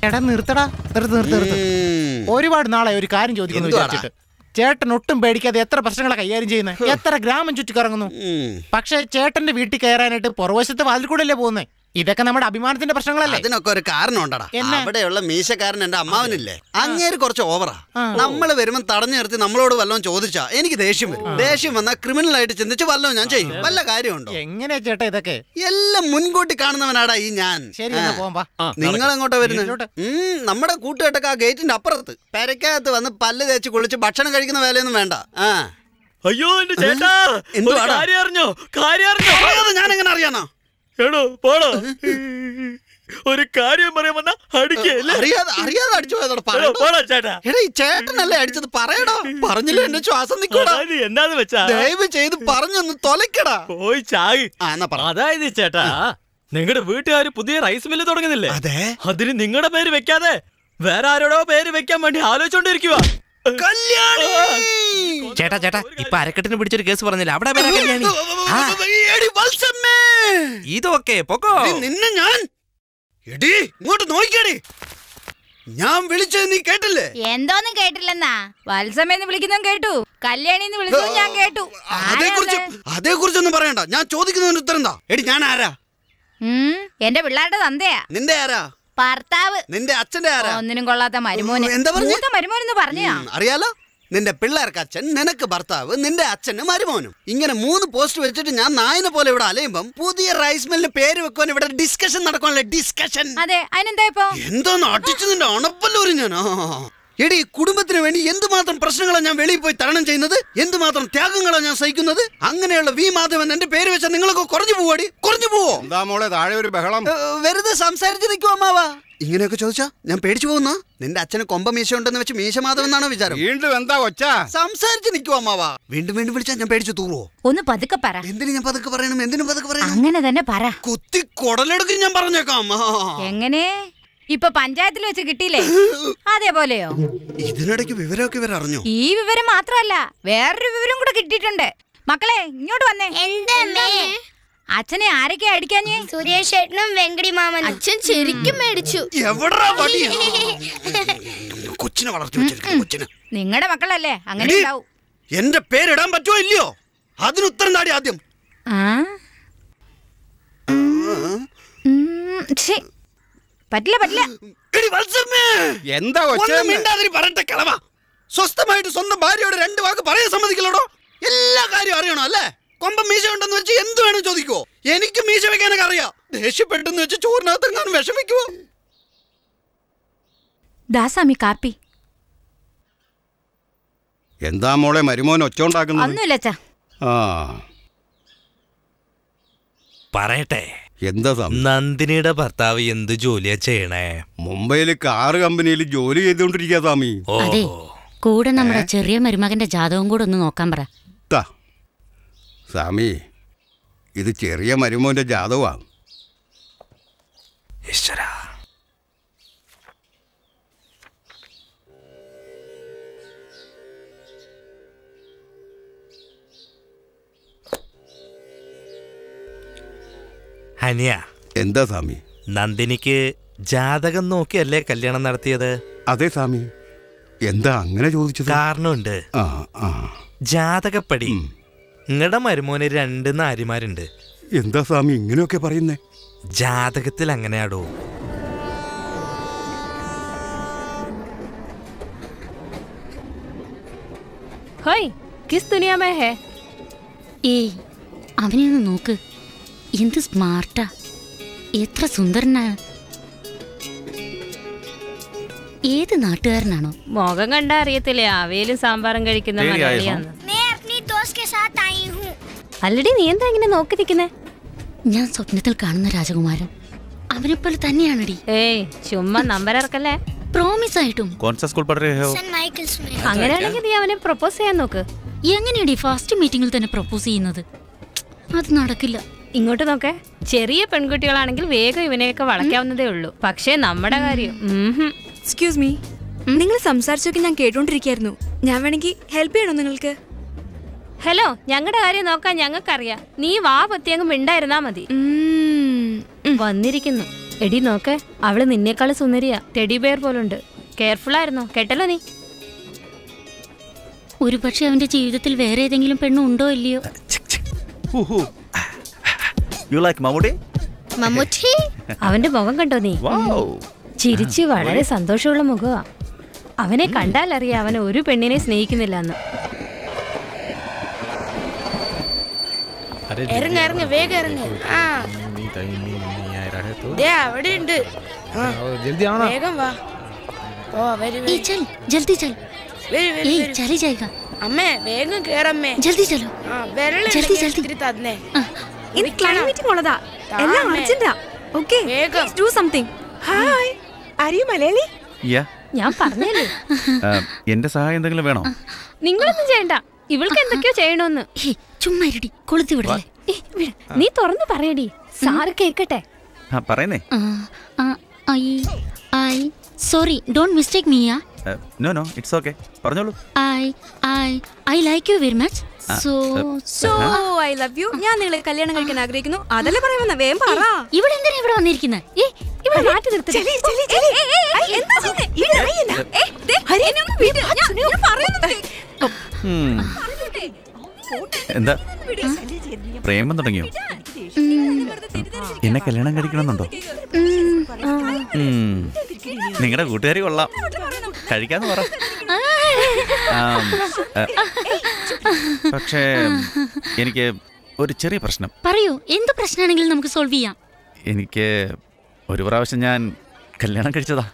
എടാ നിർത്തടാ നിർത്ത് നിർത്ത് നിർത്ത് ഒരുപാട് നാളെ ഒരു കാര്യം ചോദിക്കുന്നു എന്തുവാടാ? വിചാരിച്ചിട്ട് ചേട്ടൻ ഒട്ടും പേടിക്കാതെ എത്ര പ്രശ്നങ്ങളെ കൈകാര്യം ചെയ്യുന്നത് എത്ര ഗ്രാമം ചുറ്റിക്കറങ്ങുന്നു പക്ഷെ ചേട്ടന്റെ വീട്ടിൽ കയറാനായിട്ട് പുറവശത്തെ വാതിൽ കൂടെ അല്ലേ പോകുന്നേ ഇതൊക്കെ നമ്മുടെ അഭിമാനത്തിന്റെ പ്രശ്നങ്ങളല്ലേ അതിനൊക്കെ ഒരു കാരണം ഉണ്ടടാ എന്നാ? അവിടെയുള്ള മീശക്കാരൻ എന്റെ അമ്മാവനില്ലേ അങ്ങേര് കുറച്ച് ഓവറാ ആ. നമ്മൾ വരുമ്പോൾ തടഞ്ഞു നിർത്തി നമ്മളോട് വല്ലതും ചോദിച്ചാ എനിക്ക് ദേഷ്യം വരും ദേഷ്യം വന്നാൽ ക്രിമിനൽ ആയിട്ട് ചിന്തിച്ച് വല്ലതും ഞാൻ ചെയ്യും വല്ല കാര്യമുണ്ടോ എങ്ങനെയാ ചേട്ടാ ഇതൊക്കെ എല്ലാം മുൻകൂട്ടി കാണുന്നവനാടാ ഈ ഞാൻ ശരി എന്നാ പോവാം വാ. നിങ്ങൾ എങ്ങോട്ടാ വരുന്നത് വീട്ടിലോട്ട്. ഉം, നമ്മുടെ കൂട്ടുകെട്ടൊക്കെ ആ ഗേറ്റിന്റെ അപ്പുറത്ത് പെരക്കകത്ത് വന്ന് പല്ല് തേച്ച് കുളിച്ച് ഭക്ഷണം കഴിക്കുന്ന വേലയൊന്നും വേണ്ട ആ അയ്യോ എന്റെ ചേട്ടാ ഒരു എന്തുവാടാ? കാര്യം അറിഞ്ഞോ കാര്യം അറിഞ്ഞോ പറയാതെ ഞാൻ എങ്ങനെ അറിയാനോ എടോ പോടോ ഒരു കാര്യം പറയാൻ വന്ന അടിക്കല്ലേ അറിയാതെ അറിയാതെ അടിച്ചു പോയതോടെ എടോ, പറയടോ. പോടാ ചേട്ടാ എടാ ഈ ചേട്ടനല്ലേ അടിച്ചത് പറയടാ പറഞ്ഞില്ല എന്റെ ശ്വാസം നിക്കൂടാ അതായത് എന്താന്ന് വെച്ചാ ദയവ് ചെയ്ത് പറഞ്ഞൊന്ന് തൊലക്കടാ പോയി ചാകി ആ എന്നാ പറ അതായത് ചേട്ടാ നിങ്ങളുടെ വീട്ടുകാർ പുതിയ റൈസ് മില്ല് തുടങ്ങുന്നില്ലേ അതെ അതിന് നിങ്ങളുടെ പേര് വെക്കാതെ വേറെ ആരോടോ പേര് വെക്കാൻ വേണ്ടി ആലോചിച്ചോണ്ടിരിക്കുക കല്യാണി ചേട്ടാ ചേട്ടാ ഇപ്പൊ അരക്കെട്ടിന് പിടിച്ചൊരു കേസ് പറഞ്ഞില്ല അവിടെ പേരാ കല്യാണി ആ. എടി വത്സമ്മേ ഇതൊക്കെ പൊക്കോ എടി, നിന്നെ ഞാൻ എടി ഇങ്ങോട്ട് നോക്കിയടി ഞാൻ വിളിച്ചത് നീ കേട്ടില്ലേ എന്തോന്നും കേട്ടില്ലെന്നാ വത്സമെന്ന് വിളിക്കുന്നതും കേട്ടു കല്യാണിന്ന് വിളിച്ചതും ഞാൻ കേട്ടു അതേ കുറിച്ച് അതേ കുറിച്ചൊന്നും പറയണ്ട ഞാൻ ചോദിക്കുന്നതിന് ഉത്തരം എന്താ എടി ഞാൻ ആരാ ഉം, എന്റെ പിള്ളേരുടെ തന്തയാ നിന്റെ ആരാ ഭർത്താവ് നിന്റെ അച്ഛന്റെ ആരാ ഒന്നിനും കൊള്ളാത്ത മരുമോന് എന്താ പറഞ്ഞേ? മൂത്ത മരുമോനെന്ന് പറഞ്ഞാ ഉം, അറിയാലോ നിന്റെ പിള്ളേർക്ക് അച്ഛൻ നിനക്ക് ഭർത്താവ് നിന്റെ അച്ഛന് മരുമോനും ഇങ്ങനെ മൂന്ന് പോസ്റ്റ് വെച്ചിട്ട് ഞാൻ നായനെ പോലെ ഇവിടെ അലയുമ്പം പുതിയ റൈസ് മില്ലിന് പേര് വെക്കുവാൻ ഇവിടെ ഡിസ്കഷൻ നടക്കുവാനല്ലേ ഡിസ്കഷൻ അതെ അതിനെന്താ ഇപ്പൊ എന്തോന്ന് അടിച്ചു നിന്റെ അണപ്പല്ലൂരി ഞാൻ എടി കുടുംബത്തിന് വേണ്ടി എന്തുമാത്രം പ്രശ്നങ്ങളാണ് ഞാൻ വെളിയിൽ പോയി തരണം ചെയ്യുന്നത് എന്തുമാത്രം ത്യാഗങ്ങളാണ് ഞാൻ സഹിക്കുന്നത് അങ്ങനെയുള്ള വി മാധവൻ എന്റെ പേര് വെച്ചാൽ നിങ്ങളൊക്കെ കുറഞ്ഞു പോവാടി കുറഞ്ഞു പോവോ എന്താ മോളെ താഴെ ഒരു ബഹളം ഏ, വെറുതെ സംസാരിച്ച് നിൽക്കുവോ അമ്മാവാ ഇങ്ങനെയൊക്കെ ചോദിച്ചാ ഞാൻ പേടിച്ചു പോകുന്ന നിന്റെ അച്ഛന് കൊമ്പ മീശ ഉണ്ടെന്ന് വെച്ച് മീശ മാധവൻ എന്നാണോ വിചാരം വീണ്ടും എന്താ ഒച്ച സംസാരിച്ച് നിൽക്കുവോ അമ്മാവാ വീണ്ടും വീണ്ടും വിളിച്ചാൽ ഞാൻ പേടിച്ചു തൂറുവോ ഒന്ന് പതുക്കെ പറ എന്തിനു ഞാൻ പതുക്കെ പറയണം എന്തിനു പതുക്കെ പറയണം അങ്ങനെ തന്നെ പറ കുത്തി കൊടലെടുക്കും ഞാൻ പറഞ്ഞേക്കാം ആ. എങ്ങനെ ഇപ്പൊ പഞ്ചായത്തിൽ വെച്ച് കിട്ടിയില്ലേ അതേപോലെയോ ഇതിനിടയ്ക്ക് വിവരമൊക്കെ ഇവർ അറിഞ്ഞു ഈ വിവരം മാത്രമല്ല വേറൊരു വിവരം കൂടെ കിട്ടിയിട്ടുണ്ട് മക്കളെ ഇങ്ങോട്ട് വന്നേ എന്തമ്മേ അച്ഛനെ ആരൊക്കെ അടിക്കാഞ്ഞേ സുരേഷ് ചേട്ടനും വെങ്കടി മാമനും അച്ഛൻ ശരിക്കും മേടിച്ചു എവിടാ വടി കൊച്ചിനെ വളർത്തി വെച്ചിരിക്കുന്നു കൊച്ചിനെ നിങ്ങളുടെ മക്കളല്ലേ അങ്ങനെ എടീ, ഉണ്ടാവും എന്റെ പേരിടാൻ പറ്റുമോ ഇല്ലയോ അതിന് ഉത്തരം താടി ആദ്യം ആ? ഉം, ഛി. പറ്റില്ല പറ്റില്ല എടി വത്സമ്മേ എന്താ ഒന്നും ഒച്ച മിണ്ടാതിരി പറയട്ടെ കിളവ സ്വസ്ഥമായിട്ട് സ്വന്തം ഭാര്യയോട് രണ്ട് വാക്ക് പറയാൻ സമ്മതിക്കലോടോ എല്ലാ കാര്യവും അറിയണോ അല്ലേ കൊമ്പം മീശ ഉണ്ടെന്ന് വെച്ച് എന്ത് വേണം ചോദിക്കോ എനിക്ക് മീശ വെക്കാനൊക്കെ അറിയാം ദേഷ്യപ്പെട്ടെന്ന് വെച്ച് ചോറിനകത്ത് എങ്ങാനും വിഷമിക്കുവോ ദാസാമി കാപ്പി എന്താ മോളെ മരുമോൻ ഒച്ച ഉണ്ടാക്കുന്നത് ഒന്നുമില്ല അച്ഛാ ആ പറയട്ടെ എന്താ സം നന്ദിനിയുടെ ഭർത്താവ് എന്ത് ജോലിയാ ചെയ്യണേ മുംബൈയിൽ കാറ് കമ്പനിയിൽ ജോലി ചെയ്തുകൊണ്ടിരിക്കുക സ്വാമി ഓ അതെ കൂടെ നമ്മുടെ ചെറിയ മരുമകന്റെ ജാതകം കൂടെ ഒന്ന് നോക്കാൻ പറ താ സ്വാമി ഇത് ചെറിയ മരുമോന്റെ ജാതവാ ഈശ്വര ഹനിയ എന്താ സ്വാമി നന്ദിനിക്ക് ജാതകം നോക്കിയല്ലേ കല്യാണം നടത്തിയത് അതെ സ്വാമി എന്താ അങ്ങനെ ചോദിച്ചത് കാരണമുണ്ട് ആ ആ ജാതകപ്പടി ഉം. നിങ്ങളുടെ മരുമോന് രണ്ട് നാരിമാരുണ്ട് എന്താ സ്വാമി ഇങ്ങനെയൊക്കെ പറയുന്നേ ജാതകത്തിൽ അങ്ങനെയാടോ ഹോയ് കിസ് ദുനിയ മേ ഹേ ഏയ് അവനെ ഒന്ന് നോക്ക് എന്ത് സ്മാർട്ടാ എത്ര സുന്ദരനാണ് ഏത് നാട്ടുകാരനാണോ മുഖം കണ്ടാ അറിയത്തില്ലേ അവയിലും സാമ്പാറും കഴിക്കുന്ന മലയാളിയാന്ന് मैं अपनी दोस्त के साथ आई हूँ അല്ലടി നീ എന്താ ഇങ്ങനെ നോക്കി നിൽക്കുന്നേ ഞാൻ സ്വപ്നത്തിൽ കാണുന്ന രാജകുമാരൻ അവനെപ്പോലെ തന്നെയാണടി ഏയ് ചുമ്മാ നമ്പർ ഇറക്കല്ലേ പ്രോമിസ് ആയിട്ടും कौन सा स्कूल पढ़ रहे हो सन माइकल्स में അങ്ങനെയാണെങ്കിൽ നീ അവനെ പ്രൊപ്പോസ് ചെയ്യാൻ നോക്ക് എങ്ങനെയടി ഫസ്റ്റ് മീറ്റിംഗിൽ തന്നെ പ്രപ്പോസ് ചെയ്യുന്നത് അത് നടക്കില്ല ഇങ്ങോട്ട് നോക്കേ ചെറിയ പെൺകുട്ടികളാണെങ്കിൽ വേഗം ഇവനെയൊക്കെ വളയ്ക്കാവുന്നതേ ഉള്ളൂ പക്ഷേ നമ്മുടെ കാര്യം ഉംഹും. എക്സ്ക്യൂസ് മീ നിങ്ങൾ സംസാരിച്ചൊക്കെ ഞാൻ കേട്ടോണ്ടിരിക്കായിരുന്നു ഞാൻ വേണമെങ്കിൽ ഹെൽപ്പ് ചെയ്യണോ നിങ്ങൾക്ക് ഹലോ ഞങ്ങളുടെ കാര്യം നോക്കാൻ ഞങ്ങൾക്കറിയാം നീ വാ പൊത്തി അങ്ങ് മിണ്ടായിരുന്നാ മതി ഉം, ഉം. വന്നിരിക്കുന്നു എടി നോക്ക് അവള് നിന്നേക്കാൾ സുന്ദരിയാ ടെഡി ബെയർ പോലുണ്ട് കെയർഫുൾ ആയിരുന്നോ കേട്ടല്ലോ നീ ഒരു പക്ഷെ അവന്റെ ജീവിതത്തിൽ വേറെ ഏതെങ്കിലും പെണ്ണുണ്ടോ ഇല്ലയോ യു ലൈക്ക് മമ്മൂട്ടി മമ്മൂട്ടി അവന്റെ മുഖം കണ്ടോ നീ വൗ ചിരിച്ച് വളരെ സന്തോഷമുള്ള മുഖമാ അവനെ കണ്ടാൽ അറിയാം അവൻ ഒരു പെണ്ണിനെ സ്നേഹിക്കുന്നില്ല എന്ന് ഇറങ്ങ ഇറങ്ങ വേഗം ഇറങ്ങ ആ ദേ അവിടെ ഉണ്ട് വേഗം വാ ഓ വരൂ ए चल जल्दी चल വരൂ വരൂ ए വരൂ. चली जाएगा അമ്മേ വേഗം കേറമ്മേ जल्दी चलो ആ വെള്ളം ജൽദി, ഉണ്ടെങ്കിൽ ജൽദി. ഇത്തിരി തന്നേ ഇത് ക്ലൈന്റ് മീറ്റിംഗ് ഉള്ളതാ എല്ലാം താമേ. അർജന്റാ ഓക്കെ വേഗം. Do something hi are you Malayali yeah ഞാൻ പറഞ്ഞല്ലേ എന്റെ സഹായം എന്തെങ്കിലും വേണോ നിങ്ങളൊന്നും ചെയ്യണ്ട ഇവൾക്ക് എന്തൊക്കെയോ ചെയ്യണോന്ന് ए ചുമ്മാ ഇരുടി കൊളുത്തി വിടല്ലേ ഏ, വിട്. നീ തുറന്നു പറയടി സാറ് കേക്കട്ടെ ആ പറയുന്നേ I I sorry don't mistake me yeah no no it's okay പറഞ്ഞോളൂ I I I like you very much so so I love you ഞാൻ നിങ്ങളെ കല്യാണം കഴിക്കാൻ ആഗ്രഹിക്കുന്നു അതല്ലേ പറയാൻ വന്ന വേഗം പറ ഇവിടെ എന്തിനാ ഇവിടെ വന്നിരിക്കുന്നത് ഏ ഇവിടെ മാറ്റി നിർത്തി ചെലി, ചെലി, ചെലി. ഏയ്, എന്താ ചെയ്യുന്നെ? ഇവിടെ ആരെയെന്നാ? ഏയ്, ദേ, എന്നെ ഒന്ന് വിട്. ഞാൻ- ഞാൻ പറയുന്നത് കേക്ക്. ഉം. എന്താ പ്രേമം തുടങ്ങിയോ എന്നെ കല്യാണം കഴിക്കണമെന്നുണ്ടോ നിങ്ങളുടെ കൂട്ടുകാരി കൊള്ളാം കഴിക്കാന്ന് പറ ആം, ആ, പക്ഷേ എനിക്ക് ഒരു ചെറിയ പ്രശ്നം പറയൂ എന്ത് പ്രശ്നമാണെങ്കിലും നമുക്ക് സോൾവ് ചെയ്യാം എനിക്ക് ഒരു പ്രാവശ്യം ഞാൻ കല്യാണം കഴിച്ചതാ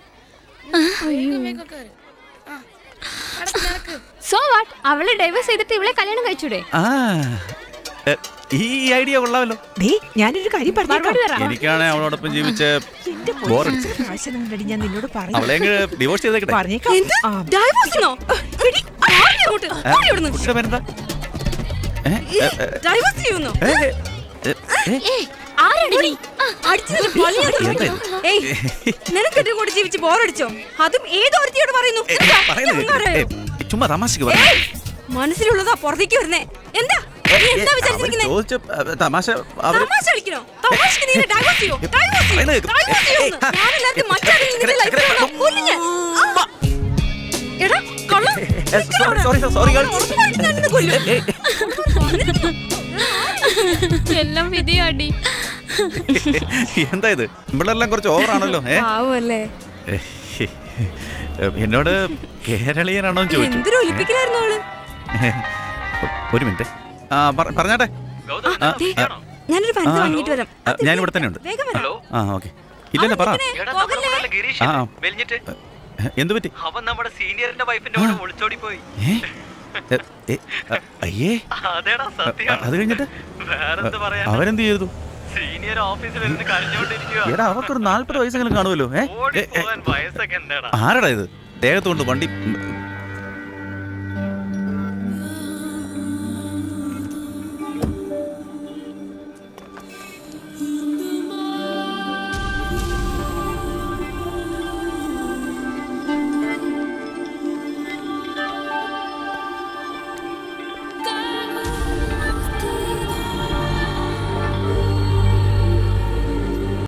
സോ വാട്ട് അവളെ ഡൈവേഴ്സ് ചെയ്തിട്ട് ഇവളെ കല്യാണം കഴിച്ചൂടെ ആ എ, ഈ ഐഡിയ കൊള്ളാമല്ലോ ഞാനൊരു കാര്യം മറുപടി പറ എനിക്കാണ് അവളോടൊപ്പം ജീവിച്ച് ബോറടിച്ചു ഞാൻ നിന്നോട് അവളെ ഡിവോഴ്സ് ചെയ്തേക്കട്ടെ പറഞ്ഞേക്കാം എന്ത്? Divorce no? എടി, ആടി അങ്ങോട്ട്. ഏ, ഓടി ഇവിടുന്ന്. കുട്ടിയുടെ പേരെന്താ ഏ, ഏ, ഏ, Divorce ചെയ്യുന്നോ? ഏ, ഏ, ഏ, ഏയ് ആരാണ് നീ ആ, അടിച്ച് നിന്നെ പല്ലിയെടുത്ത് എന്താ കൊടുക്കും. ഏയ്, നിനക്കെട്ടും കൂടി ജീവിച്ച് ബോറടിച്ചോ അതും ഏതോരുത്തിയോട് പറയുന്നു ഏ, എന്താ? പറയുന്നത് ഞാൻ കേൾക്ക്. ആരായോ? ഏ, ചുമ്മാ തമാശക്ക് പറ ഏയ്, മനസ്സിലുള്ളതാ പുറത്തേക്ക് വരുന്നേ എന്താ നീ എന്താ വിചാരിച്ചിരിക്കുന്നേ ചോദിച്ച ഏ, തമാശ അവര് തമാശ കളിക്കണോ തമാശക്ക് നീ ഡൈവോഴ്സ് ചെയ്യോ ഡൈവോഴ്സ് ചെയ്യോ പറയുന്നത് കേൾക്ക്. ഡൈവോഴ്സ് ചെയ്യോ ഏയ്, ആ, ഞാനല്ലാത്ത മറ്റാരും നിന്റെ ലൈഫിൽ വന്നോ? കൊല്ലും ഞാൻ. ആ. എടാ കള്ളം സോറി സോറി സോറി ഉറപ്പായിട്ടും ഞാൻ നിന്നെ കൊല്ലും. എല്ലാം വിധിയാടി എന്താ ഇത് ഇവിടെല്ലാം കുറച്ച് ഓവറാണല്ലോ ഏ പാവല്ലേ ഏ, എന്നോട് കേരളീയനാണോ എന്ന് ചോദിച്ചു എന്തൊരു ഒലിപ്പിക്കലായിരുന്നു അവള് ഒരു മിനിറ്റ് ആ പറ- പറഞ്ഞാട്ടെ ആ, ദേ, ആ, ഞാനൊരു പഞ്ച് ആ. വാങ്ങിയിട്ട് വരാം ആ, ഞാൻ ഇവിടെ തന്നെ ഉണ്ട് വേഗം വരാം ആ ഓക്കെ ഇല്ലല്ല പറ ഗിരീഷ് ആ മെലിഞ്ഞിട്ട് എന്തു പറ്റി അവൻ നമ്മുടെ സീനിയറിന്റെ വൈഫിന്റെ കൂടെ ഒളിച്ചോടി പോയി ഏ? ഏ, ഏ, അ, അയ്യേ അതേടാ അ, സത്യം അത് കഴിഞ്ഞിട്ട് വേറെന്ത് പറയാ അവരെന്ത് ചെയ്തു സീനിയർ ഓഫീസിൽ ഇരുന്ന് കരഞ്ഞോണ്ടിരിക്കുക എടാ അവർക്കൊരു നാല്പത് വയസ്സെങ്കിലും കാണുമല്ലോ ഏ ഏ, ഏ, വയസ്സൊക്കെ എന്താടാ ആരടാ ഇത് ദേഹത്ത് കൊണ്ട് വണ്ടി